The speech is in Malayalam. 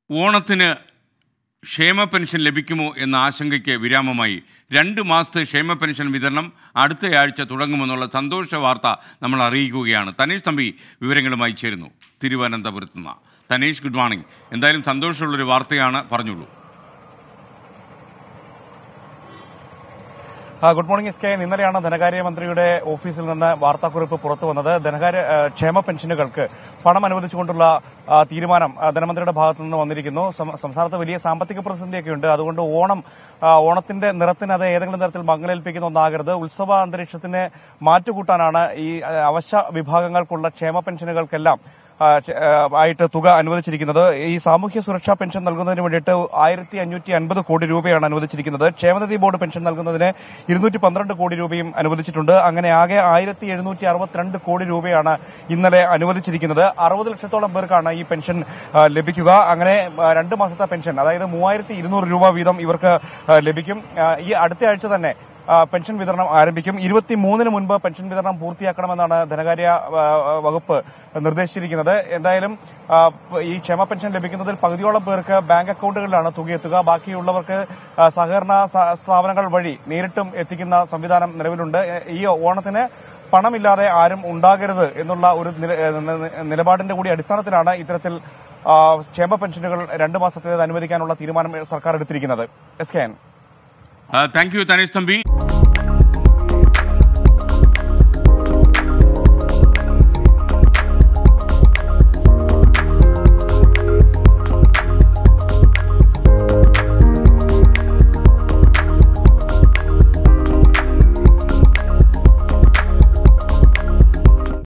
ഓണത്തിന് ക്ഷേമ പെൻഷൻ ലഭിക്കുമോ എന്ന ആശങ്കയ്ക്ക് വിരാമമായി രണ്ട് മാസത്തെ ക്ഷേമ പെൻഷൻ വിതരണം അടുത്തയാഴ്ച തുടങ്ങുമെന്നുള്ള സന്തോഷ വാർത്ത നമ്മൾ അറിയിക്കുകയാണ് തനീഷ് തമ്പി വിവരങ്ങളുമായി ചേരുന്നു തിരുവനന്തപുരത്ത് നിന്ന് തനീഷ് ഗുഡ് മോർണിംഗ് എന്തായാലും സന്തോഷമുള്ളൊരു വാർത്തയാണ് പറഞ്ഞോളൂ ആ, good morning S K N. ഇന്നലെയാണ് ധനകാര്യമന്ത്രിയുടെ ഓഫീസിൽ നിന്ന് വാർത്താക്കുറിപ്പ് പുറത്തു വന്നത് ധനകാര്യ ആ, ക്ഷേമ പെൻഷനുകൾക്ക് പണം അനുവദിച്ചുകൊണ്ടുള്ള ആ, തീരുമാനം ആ, ധനമന്ത്രിയുടെ ഭാഗത്തു നിന്ന് വന്നിരിക്കുന്നു സം- സംസ്ഥാനത്ത് വലിയ സാമ്പത്തിക പ്രതിസന്ധിയൊക്കെ ഉണ്ട് അതുകൊണ്ട് ഓണം ആ, ഓണത്തിന്റെ നിറത്തിന് അത് ഏതെങ്കിലും തരത്തിൽ മങ്ങലേൽപ്പിക്കുന്ന ഒന്നാകരുത് ഉത്സവ അന്തരീക്ഷത്തിന് മാറ്റുകൂട്ടാനാണ് ഈ ആ, അവശ്യ വിഭാഗങ്ങൾക്കുള്ള ക്ഷേമ പെൻഷനുകൾക്കെല്ലാം ആ, ക്ഷ- ആ, ആയിട്ട് തുക അനുവദിച്ചിരിക്കുന്നത് ഈ സാമൂഹ്യ സുരക്ഷാ പെൻഷൻ നൽകുന്നതിന് വേണ്ടിയിട്ട് ആയിരത്തി അഞ്ഞൂറ്റി അൻപത് കോടി രൂപയാണ് അനുവദിച്ചിരിക്കുന്നത് ക്ഷേമനിധി ബോർഡ് പെൻഷൻ നൽകുന്നതിന് ഇരുന്നൂറ്റി പന്ത്രണ്ട് കോടി രൂപയും അനുവദിച്ചിട്ടുണ്ട് അങ്ങനെ ആകെ ആയിരത്തി എഴുന്നൂറ്റി അറുപത്തിരണ്ട് കോടി രൂപയാണ് ഇന്നലെ അനുവദിച്ചിരിക്കുന്നത് അറുപത് ലക്ഷത്തോളം പേർക്കാണ് ഈ പെൻഷൻ ആ, ലഭിക്കുക അങ്ങനെ ആ, രണ്ട് മാസത്തെ പെൻഷൻ അതായത് മൂവായിരത്തി ഇരുന്നൂറ് രൂപ വീതം ഇവർക്ക് ആ, ലഭിക്കും ആ, ഈ അടുത്ത ആഴ്ച തന്നെ ആ, പെൻഷൻ വിതരണം ആരംഭിക്കും ഇരുപത്തിമൂന്നിന് മുൻപ് പെൻഷൻ വിതരണം പൂർത്തിയാക്കണമെന്നാണ് ധനകാര്യ ആ, വകുപ്പ് നിർദ്ദേശിച്ചിരിക്കുന്നത് എന്തായാലും ആ, ഈ ക്ഷേമ പെൻഷൻ ലഭിക്കുന്നതിൽ പകുതിയോളം പേർക്ക് ബാങ്ക് അക്കൌണ്ടുകളിലാണ് തുക എത്തുക ബാക്കിയുള്ളവർക്ക് ആ, സഹകരണ സ- സ്ഥാപനങ്ങൾ വഴി നേരിട്ടും എത്തിക്കുന്ന സംവിധാനം നിലവിലുണ്ട് എ- ഈ ഓണത്തിന് പണമില്ലാതെ ആരും ഉണ്ടാകരുത് എന്നുള്ള ഒരു നില- ഏ, നി- നിലപാടിന്റെ കൂടി അടിസ്ഥാനത്തിലാണ് ഇത്തരത്തിൽ ആ, ക്ഷേമ പെൻഷനുകൾ രണ്ട് മാസത്തേത് അനുവദിക്കാനുള്ള തീരുമാനം സർക്കാർ എടുത്തിരിക്കുന്നത് S K N thank you Thaneesh Thampi